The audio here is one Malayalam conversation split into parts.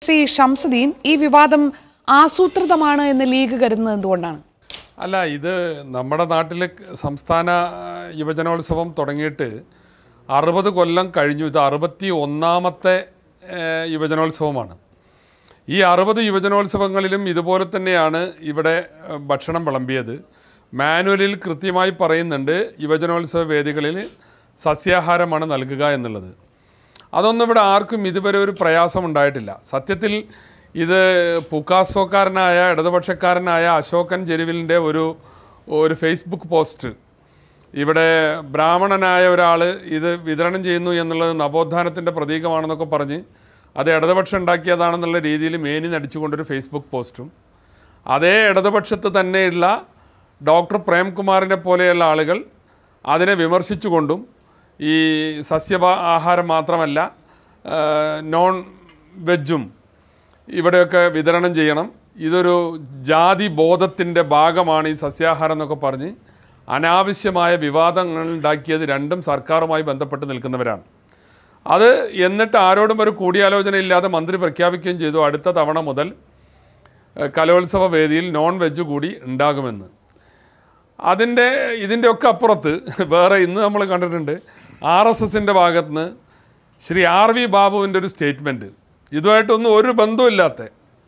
ശ്രീ ഷംസുദ്ദീൻ ഈ വിവാദം ആസൂത്രിതമാണ് എന്ന് ലീഗ് കരുതുന്നത് എന്തുകൊണ്ടാണ് അല്ല ഇത് നമ്മുടെ നാട്ടിൽ സംസ്ഥാന ആ, യുവജനോത്സവം തുടങ്ങിയിട്ട് അറുപത് കൊല്ലം കഴിഞ്ഞു ഇത് അറുപത്തി ഒന്നാമത്തെ ഏ, യുവജനോത്സവമാണ് ഈ അറുപത് യുവജനോത്സവങ്ങളിലും ഇതുപോലെ തന്നെയാണ് ഇവിടെ ഏ, ഭക്ഷണം വിളമ്പിയത് മാനുവലിൽ കൃത്യമായി പറയുന്നുണ്ട് യുവജനോത്സവ വേദികളിൽ സസ്യാഹാരമാണ് നൽകുക എന്നുള്ളത് അതൊന്നും ഇവിടെ ആർക്കും ഇതുവരെ ഒരു പ്രയാസം ഉണ്ടായിട്ടില്ല സത്യത്തിൽ ഇത് പുക്കാസോക്കാരനായ ഇടതുപക്ഷക്കാരനായ അശോകൻ ജെരുവിലിൻ്റെ ഒരു ഒരു ഫേസ്ബുക്ക് പോസ്റ്റ് ഇവിടെ ബ്രാഹ്മണനായ ഒരാൾ ഇത് വിതരണം ചെയ്യുന്നു എന്നുള്ളത് നവോത്ഥാനത്തിൻ്റെ പ്രതീകമാണെന്നൊക്കെ പറഞ്ഞ് അത് ഇടതുപക്ഷം ഉണ്ടാക്കിയതാണെന്നുള്ള രീതിയിൽ മേനി നടിച്ചുകൊണ്ടൊരു ഫേസ്ബുക്ക് പോസ്റ്റും അതേ ഇടതുപക്ഷത്ത് തന്നെയുള്ള ഡോക്ടർ പ്രേംകുമാറിനെ പോലെയുള്ള ആളുകൾ അതിനെ വിമർശിച്ചുകൊണ്ടും ഈ സസ്യ ആഹാരം മാത്രമല്ല ആ, നോൺ വെജും ഇവിടെയൊക്കെ വിതരണം ചെയ്യണം ഇതൊരു ജാതി ബോധത്തിൻ്റെ ഭാഗമാണ് ഈ സസ്യാഹാരം എന്നൊക്കെ പറഞ്ഞ് അനാവശ്യമായ വിവാദങ്ങൾ ഉണ്ടാക്കിയത് രണ്ടും സർക്കാരുമായി ബന്ധപ്പെട്ട് നിൽക്കുന്നവരാണ് അത് എന്നിട്ട് ആരോടും ഒരു കൂടിയാലോചന ഇല്ലാതെ മന്ത്രി പ്രഖ്യാപിക്കുകയും ചെയ്തു അടുത്ത തവണ മുതൽ ഏഹ്, കലോത്സവ വേദിയിൽ നോൺ വെജ് കൂടി ഉണ്ടാകുമെന്ന് അതിൻ്റെ ഇതിൻ്റെ ഒക്കെ അപ്പുറത്ത് വേറെ ഇന്ന് നമ്മൾ കണ്ടിട്ടുണ്ട് ആർ എസ് എസിൻ്റെ ഭാഗത്തുനിന്ന് ശ്രീ ആർ വി ബാബുവിൻ്റെ ഒരു സ്റ്റേറ്റ്മെൻറ്റ് ഇതുമായിട്ടൊന്നും ഒരു ബന്ധമില്ലാത്ത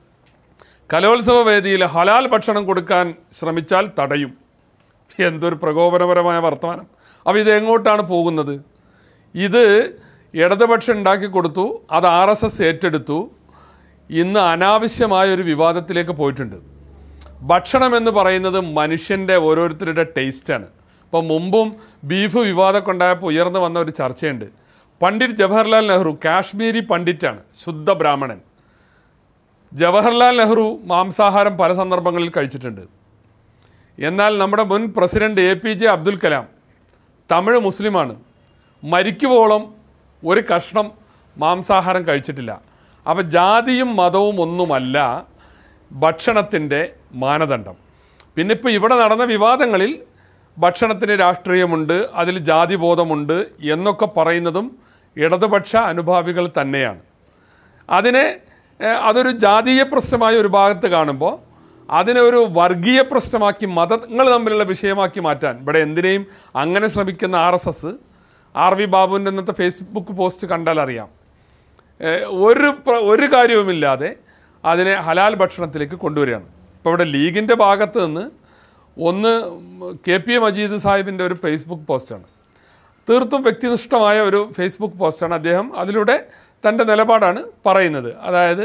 കലോത്സവ വേദിയിൽ ഹലാൽ ഭക്ഷണം കൊടുക്കാൻ ശ്രമിച്ചാൽ തടയും എന്തൊരു പ്രകോപനപരമായ വർത്തമാനം അപ്പോൾ ഇത് എങ്ങോട്ടാണ് പോകുന്നത് ഇത് ഇടതുപക്ഷം ഉണ്ടാക്കി കൊടുത്തു അത് ആർ എസ് എസ് ഏറ്റെടുത്തു ഇന്ന് അനാവശ്യമായ ഒരു വിവാദത്തിലേക്ക് പോയിട്ടുണ്ട് ഭക്ഷണം എന്ന് പറയുന്നത് മനുഷ്യൻ്റെ ഓരോരുത്തരുടെ ടേസ്റ്റാണ് ഇപ്പോൾ മുമ്പും ബീഫ് വിവാദമൊക്കെ ഉണ്ടായപ്പോൾ ഉയർന്നു വന്ന ഒരു ചർച്ചയുണ്ട് പണ്ഡിറ്റ് ജവഹർലാൽ നെഹ്റു കാശ്മീരി പണ്ഡിറ്റാണ് ശുദ്ധ ബ്രാഹ്മണൻ ജവഹർലാൽ നെഹ്റു മാംസാഹാരം പല സന്ദർഭങ്ങളിൽ കഴിച്ചിട്ടുണ്ട് എന്നാൽ നമ്മുടെ മുൻ president A P J Abdul Kalam Tamil മുസ്ലിമാണ് മരിക്കുവോളം ഒരു കഷ്ണം മാംസാഹാരം കഴിച്ചിട്ടില്ല അപ്പോൾ ജാതിയും മതവും ഒന്നുമല്ല ഭക്ഷണത്തിൻ്റെ മാനദണ്ഡം പിന്നെ ഇപ്പോൾ ഇവിടെ നടന്ന വിവാദങ്ങളിൽ ഭക്ഷണത്തിന് രാഷ്ട്രീയമുണ്ട് അതിൽ ജാതിബോധമുണ്ട് എന്നൊക്കെ പറയുന്നതും ഇടതുപക്ഷ അനുഭാവികൾ തന്നെയാണ് അതിനെ ഏഹ്, അതൊരു ജാതീയ പ്രശ്നമായ ഒരു ഭാഗത്ത് കാണുമ്പോൾ അതിനെ ഒരു വർഗീയ പ്രശ്നമാക്കി മതങ്ങൾ തമ്മിലുള്ള വിഷയമാക്കി മാറ്റാൻ ഇവിടെ എന്തിനേയും അങ്ങനെ ശ്രമിക്കുന്ന R S S R V ബാബുവിൻ്റെ ഇന്നത്തെ ഫേസ്ബുക്ക് പോസ്റ്റ് കണ്ടാൽ അറിയാം ഏഹ്, ഒരു പ്ര- ഒരു കാര്യവുമില്ലാതെ അതിനെ ഹലാൽ ഭക്ഷണത്തിലേക്ക് കൊണ്ടുവരികയാണ് ഇപ്പോൾ ഇവിടെ ലീഗിൻ്റെ ഭാഗത്ത് നിന്ന് ഒന്ന് കെ പി എ മജീദ് സാഹിബിൻ്റെ ഒരു ഫേസ്ബുക്ക് പോസ്റ്റാണ് തീർത്തും വ്യക്തിനിഷ്ഠമായ ഒരു ഫേസ്ബുക്ക് പോസ്റ്റാണ് അദ്ദേഹം അതിലൂടെ തൻ്റെ നിലപാടാണ് പറയുന്നത് അതായത്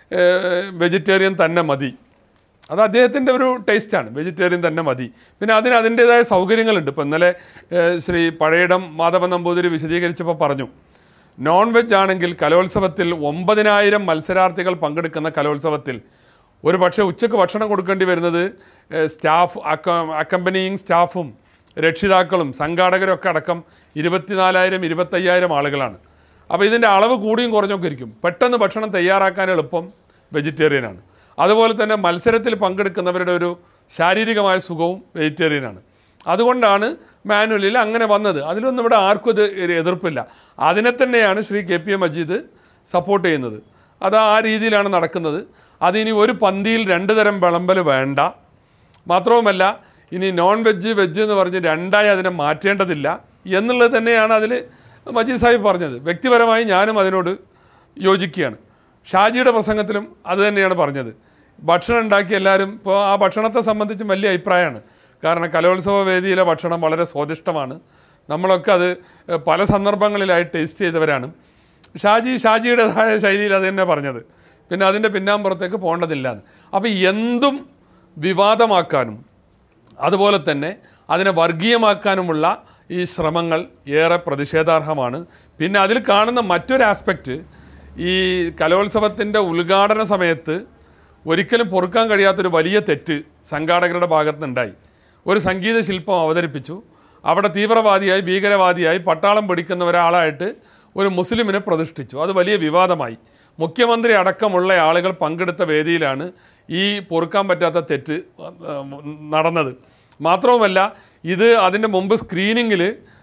വെജിറ്റേറിയൻ തന്നെ മതി അത് അദ്ദേഹത്തിൻ്റെ ഒരു ടേസ്റ്റാണ് വെജിറ്റേറിയൻ തന്നെ മതി പിന്നെ അതിന് അതിൻ്റേതായ സൗകര്യങ്ങളുണ്ട് ഇപ്പോൾ ഇന്നലെ ഏഹ്, ശ്രീ പഴയിടം മാധവൻ നമ്പൂതിരി വിശദീകരിച്ചപ്പോൾ പറഞ്ഞു നോൺ വെജ് ആണെങ്കിൽ കലോത്സവത്തിൽ ഒമ്പതിനായിരം മത്സരാർത്ഥികൾ പങ്കെടുക്കുന്ന കലോത്സവത്തിൽ ഒരു പക്ഷേ ഉച്ചയ്ക്ക് ഭക്ഷണം കൊടുക്കേണ്ടി വരുന്നത് ഏഹ്, സ്റ്റാഫ് അക്ക അക്കമ്പനിയിങ് സ്റ്റാഫും രക്ഷിതാക്കളും സംഘാടകരും ഒക്കെ അടക്കം ഇരുപത്തിനാലായിരം ഇരുപത്തയ്യായിരം ആളുകളാണ് അപ്പോൾ ഇതിൻ്റെ അളവ് കൂടിയും കുറഞ്ഞൊക്കെ ഇരിക്കും പെട്ടെന്ന് ഭക്ഷണം തയ്യാറാക്കാൻ എളുപ്പം വെജിറ്റേറിയനാണ് അതുപോലെ തന്നെ മത്സരത്തിൽ പങ്കെടുക്കുന്നവരുടെ ഒരു ശാരീരികമായ സുഖവും വെജിറ്റേറിയനാണ് അതുകൊണ്ടാണ് മാനുവലിൽ അങ്ങനെ വന്നത് അതിലൊന്നും ഇവിടെ ആർക്കും ഇത് ഒരു എതിർപ്പില്ല അതിനെ തന്നെയാണ് Shri K P A Majeed support ചെയ്യുന്നത് അത് ആ രീതിയിലാണ് നടക്കുന്നത് അതിനി ഒരു പന്തിയിൽ രണ്ട് തരം വിളമ്പൽ വേണ്ട മാത്രവുമല്ല ഇനി നോൺ വെജ് വെജ് എന്ന് പറഞ്ഞ് രണ്ടായി അതിനെ മാറ്റേണ്ടതില്ല എന്നുള്ളത് തന്നെയാണ് അതിൽ മജീദ് സാഹിബ് പറഞ്ഞത് വ്യക്തിപരമായി ഞാനും അതിനോട് യോജിക്കുകയാണ് ഷാജിയുടെ പ്രസംഗത്തിലും അത് തന്നെയാണ് പറഞ്ഞത് ഭക്ഷണം ഉണ്ടാക്കി എല്ലാവരും ഇപ്പോൾ ആ ഭക്ഷണത്തെ സംബന്ധിച്ചും വലിയ അഭിപ്രായമാണ് കാരണം കലോത്സവ വേദിയിലെ ഭക്ഷണം വളരെ സ്വാദിഷ്ടമാണ് നമ്മളൊക്കെ അത് ഏഹ്, പല സന്ദർഭങ്ങളിലായി ടേസ്റ്റ് ചെയ്തവരാണ് ഷാജി ഷാജിയുടേതായ ശൈലിയിൽ അത് തന്നെ പറഞ്ഞത് പിന്നെ അതിൻ്റെ പിന്നാമ്പുറത്തേക്ക് പോകേണ്ടതില്ല എന്ന് അപ്പോൾ എന്തും വിവാദമാക്കാനും അതുപോലെ തന്നെ അതിനെ വർഗീയമാക്കാനുമുള്ള ഈ ശ്രമങ്ങൾ ഏറെ പ്രതിഷേധാർഹമാണ് പിന്നെ അതിൽ കാണുന്ന മറ്റൊരു ആസ്പെക്റ്റ് ഈ കലോത്സവത്തിൻ്റെ ഉദ്ഘാടന സമയത്ത് ഒരിക്കലും പൊറുക്കാൻ കഴിയാത്തൊരു വലിയ തെറ്റ് സംഘാടകരുടെ ഭാഗത്തുനിന്നുണ്ടായി ഒരു സംഗീത ശില്പം അവതരിപ്പിച്ചു അവിടെ തീവ്രവാദിയായി ഭീകരവാദിയായി പട്ടാളം പിടിക്കുന്ന ഒരാളായിട്ട് ഒരു മുസ്ലിമിനെ പ്രതിഷ്ഠിച്ചു അത് വലിയ വിവാദമായി മുഖ്യമന്ത്രി അടക്കമുള്ള ആളുകൾ പങ്കെടുത്ത വേദിയിലാണ് ഈ പൊറുക്കാൻ പറ്റാത്ത തെറ്റ് ഏഹ്, നടന്നത് മാത്രവുമല്ല ഇത് അതിൻ്റെ മുമ്പ് സ്ക്രീനിങ്ങിൽ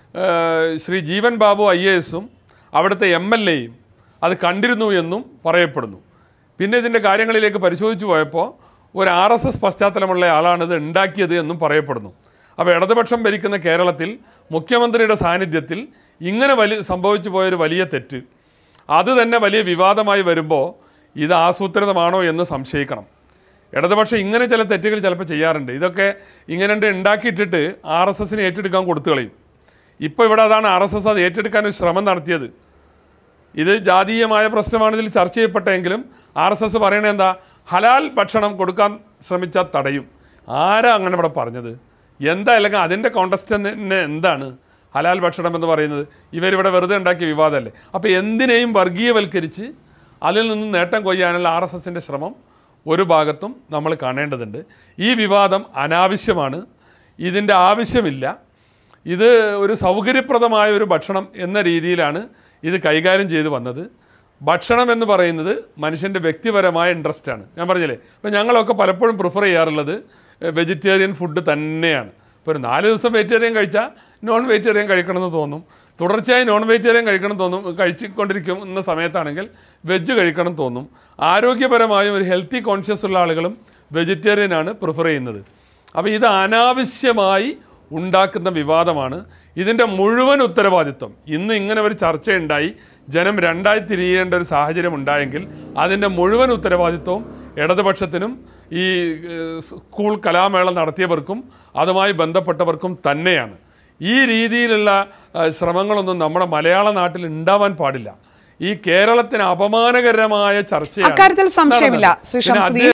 ശ്രീ ജീവൻ ബാബു ഐ എ എസും അവിടുത്തെ എം എൽ എയും അത് കണ്ടിരുന്നു എന്നും പറയപ്പെടുന്നു പിന്നെ ഇതിൻ്റെ കാര്യങ്ങളിലേക്ക് പരിശോധിച്ചു പോയപ്പോൾ ഒരു ആർ എസ് എസ് പശ്ചാത്തലമുള്ള ആളാണ് ഇത് ഉണ്ടാക്കിയത് എന്നും പറയപ്പെടുന്നു അപ്പോൾ ഇടതുപക്ഷം ഭരിക്കുന്ന കേരളത്തിൽ മുഖ്യമന്ത്രിയുടെ സാന്നിധ്യത്തിൽ ഇങ്ങനെ വലിയ സംഭവിച്ചു പോയൊരു വലിയ തെറ്റ് അത് തന്നെ വലിയ വിവാദമായി വരുമ്പോൾ ഇത് ആസൂത്രിതമാണോ എന്ന് സംശയിക്കണം ഇടതുപക്ഷം ഇങ്ങനെ ചില തെറ്റുകൾ ചിലപ്പോൾ ചെയ്യാറുണ്ട് ഇതൊക്കെ ഇങ്ങനെ ഉണ്ടാക്കിയിട്ടിട്ട് ആർ എസ് എസിന് ഏറ്റെടുക്കാൻ കൊടുത്തു കളയും ഇപ്പോൾ ഇവിടെ അതാണ് ആർ എസ് എസ് അത് ഏറ്റെടുക്കാൻ ഒരു ശ്രമം നടത്തിയത് ഇത് ജാതീയമായ പ്രശ്നമാണ് ഇതിൽ ചർച്ച ചെയ്യപ്പെട്ടെങ്കിലും ആർ എസ് എസ് പറയണത് എന്താ ഹലാൽ ഭക്ഷണം കൊടുക്കാൻ ശ്രമിച്ചാൽ തടയും ആരാ അങ്ങനെ ഇവിടെ പറഞ്ഞത് എന്താ അല്ലെങ്കിൽ അതിൻ്റെ കോണ്ടസ്റ്റ് തന്നെ എന്താണ് ഹലാൽ ഭക്ഷണം എന്ന് പറയുന്നത് ഇവരിവിടെ വെറുതെ ഉണ്ടാക്കിയ വിവാദമല്ലേ അപ്പോൾ എന്തിനേയും വർഗീയവൽക്കരിച്ച് അതിൽ നിന്ന് നേട്ടം കൊയ്യാനുള്ള ആർ എസ് എസിൻ്റെ ശ്രമം ഒരു ഭാഗത്തും നമ്മൾ കാണേണ്ടതുണ്ട് ഈ വിവാദം അനാവശ്യമാണ് ഇതിൻ്റെ ആവശ്യമില്ല ഇത് ഒരു സൗകര്യപ്രദമായ ഒരു ഭക്ഷണം എന്ന രീതിയിലാണ് ഇത് കൈകാര്യം ചെയ്തു വന്നത് ഭക്ഷണം എന്ന് പറയുന്നത് മനുഷ്യൻ്റെ വ്യക്തിപരമായ ഇൻട്രസ്റ്റ് ആണ് ഞാൻ പറഞ്ഞില്ലേ അപ്പോൾ ഞങ്ങളൊക്കെ പലപ്പോഴും പ്രിഫർ ചെയ്യാറുള്ളത് വെജിറ്റേറിയൻ ഫുഡ് തന്നെയാണ് ഇപ്പോൾ ഒരു നാല് ദിവസം വെജിറ്റേറിയൻ കഴിച്ചാൽ നോൺ വെജിറ്റേറിയൻ കഴിക്കണമെന്ന് തോന്നും തുടർച്ചയായി നോൺ വെജിറ്റേറിയൻ കഴിക്കണം തോന്നും കഴിച്ചുകൊണ്ടിരിക്കുന്ന സമയത്താണെങ്കിൽ വെജ് കഴിക്കണം തോന്നും ആരോഗ്യപരമായും ഒരു ഹെൽത്തി കോൺഷ്യസ് ഉള്ള ആളുകളും വെജിറ്റേറിയനാണ് പ്രിഫർ ചെയ്യുന്നത് അപ്പോൾ ഇത് അനാവശ്യമായി ഉണ്ടാക്കുന്ന വിവാദമാണ് ഇതിൻ്റെ മുഴുവൻ ഉത്തരവാദിത്വം ഇന്ന് ഇങ്ങനെ ഒരു ചർച്ചയുണ്ടായി ജനം രണ്ടായി തിരിയേണ്ട ഒരു സാഹചര്യം ഉണ്ടായെങ്കിൽ അതിൻ്റെ മുഴുവൻ ഉത്തരവാദിത്വവും ഇടതുപക്ഷത്തിനും ഈ ഏഹ്, സ്കൂൾ കലാമേള നടത്തിയവർക്കും അതുമായി ബന്ധപ്പെട്ടവർക്കും തന്നെയാണ് ഈ രീതിയിലുള്ള ഏഹ്, ശ്രമങ്ങളൊന്നും നമ്മുടെ മലയാള നാട്ടിൽ ഉണ്ടാവാൻ പാടില്ല ഈ കേരളത്തിന് അപമാനകരമായ ചർച്ചയാണ് അക്കാര്യത്തിൽ സംശയമില്ല ശ്രീ നടന്നത്. പിന്നെ ഷംസുദ്ദീൻ